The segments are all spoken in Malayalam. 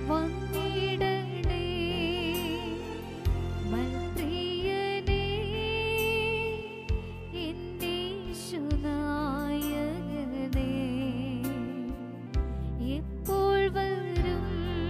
വന്നിടണേ മൽപ്രിയനേ എൻ്റെ യേശുനായകനേ എപ്പോൾ വരും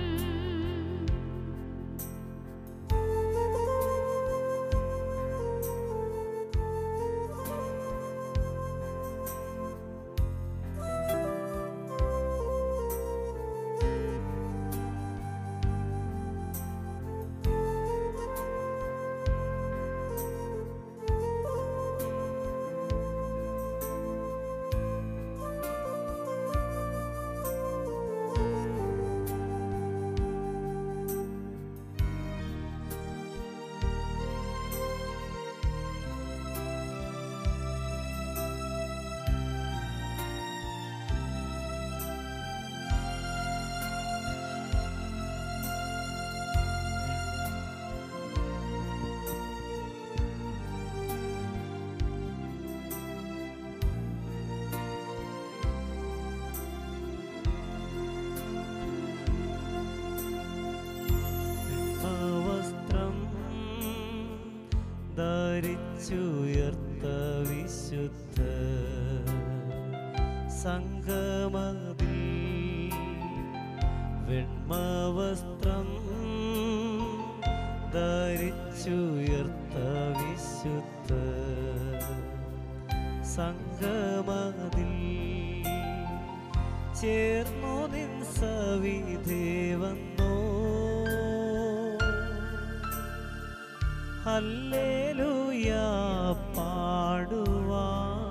വസ്ത്രം ധരിച്ചുയർത്ത വിശുദ്ധ സംഗമതിൽ വെണ്മവസ്ത്രം ധരിച്ചുയർത്ത വിശുദ്ധ സംഗമതിൽ ചേർന്നു നിൻ സവിധേവന്നോ ഹല്ലേലൂയ പാടുവാ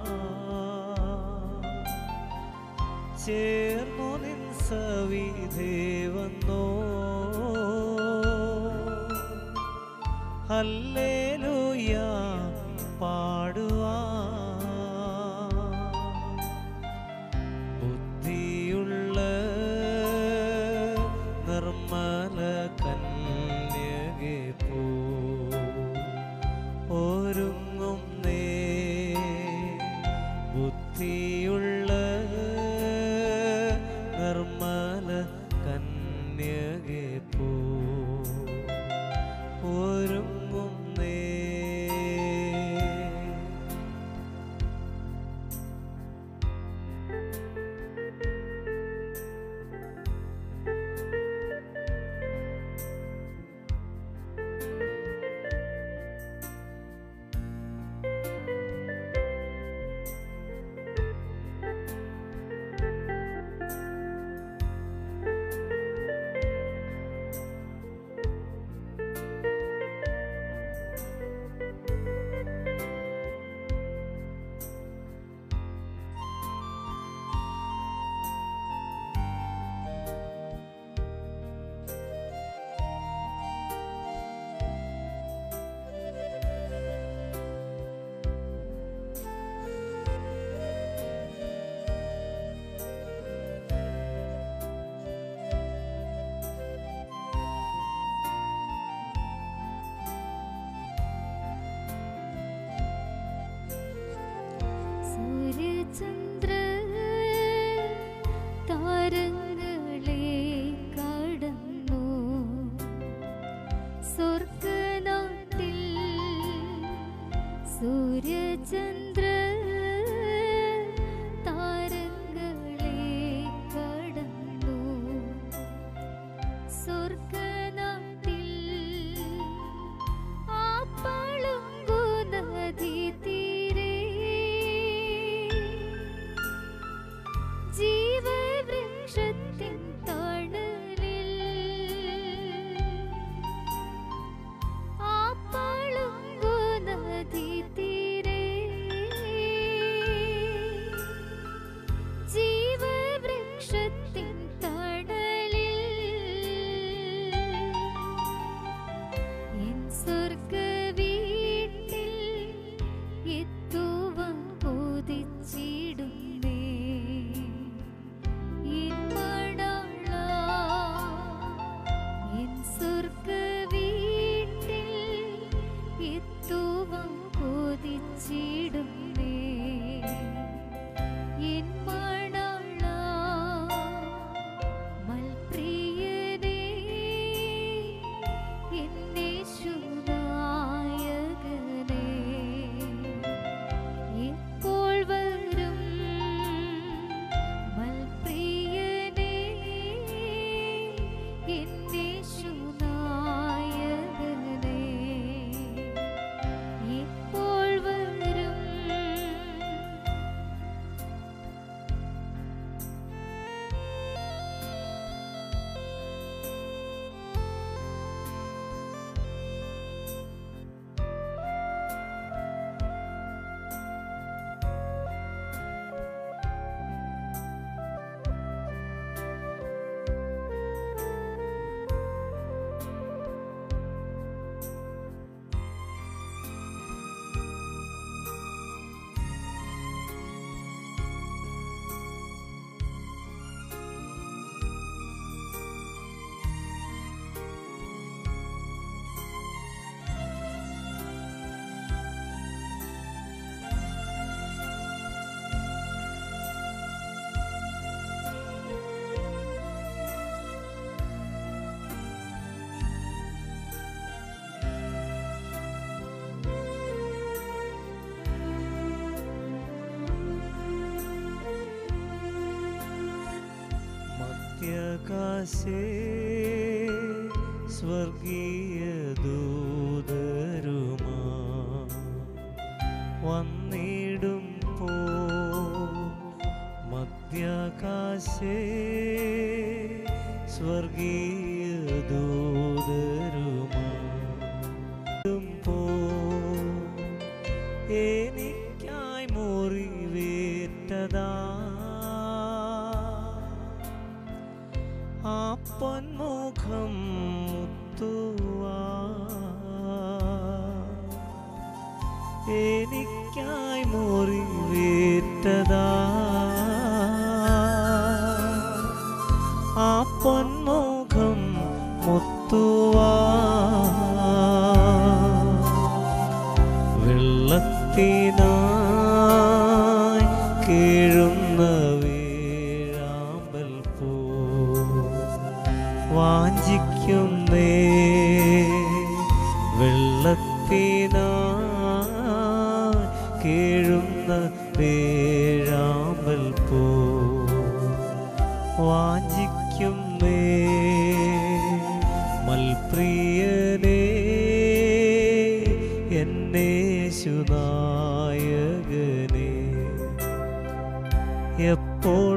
ചേർന്നു നിൻ സവിധേവന്നോ ഹല്ലേലൂയ പാടുവാ ബുദ്ധിയുള്ള നിർമ്മല കന്യകെ പോ ഒരുങ്ങും നേ ബുദ്ധിയുള്ള നിർമ്മല കന്യകെ പോ ഒരുങ്ങും നേ സൂര്യചന്ദ്ര താരങ്ങളെ കടന്നു സ്വർഗനാട്ടിൽ സൂര്യചന്ദ്ര താരങ്ങളെ കടന്നു സ്വർഗനാട്ടിൽ ആ പളുങ്കു നദി തീരെ ജീവവൃക്ഷത്തിൻ തണലിൽ ആ പളുങ്കു നദി തീരെ ജീവവൃക്ഷത്തിൻ തണലിൽ എൻ സ്വർഗവീട്ടിൽ എത്തുവാൻ കൊതിച്ചിടുന്നേ എൻ മണാള എൻ സ്വർഗവീട്ടിൽ എത്തുവാൻ കൊതിച്ചിടുന്നേ എൻ മണാള മൽപ്രിയനേ മധ്യാകാശേ സ്വർഗീയ ദൂതരുമാ വന്നിടും പോ മധ്യാകാശേ സ്വർഗീയ ദൂതരുമാ പോ എനിക്കായി മുറിവേറ്റതാ ആ പൊന്മുഖം മുത്തുവാ എനിക്കായി മുറിവേറ്റതാ ആ പൊന്മുഖം മുത്തുവാ വെള്ളത്തിനായി കീഴുന്ന വീഴാമ്പൽ പോ വാഞ്ചിക്കുന്നേ വെള്ളത്തിനായി കീഴുന്ന വീഴാമ്പൽ പോ വാഞ്ചിക്കുന്നേ മൽപ്രിയനേ എന്നേശുനായകനേ എപ്പോൾ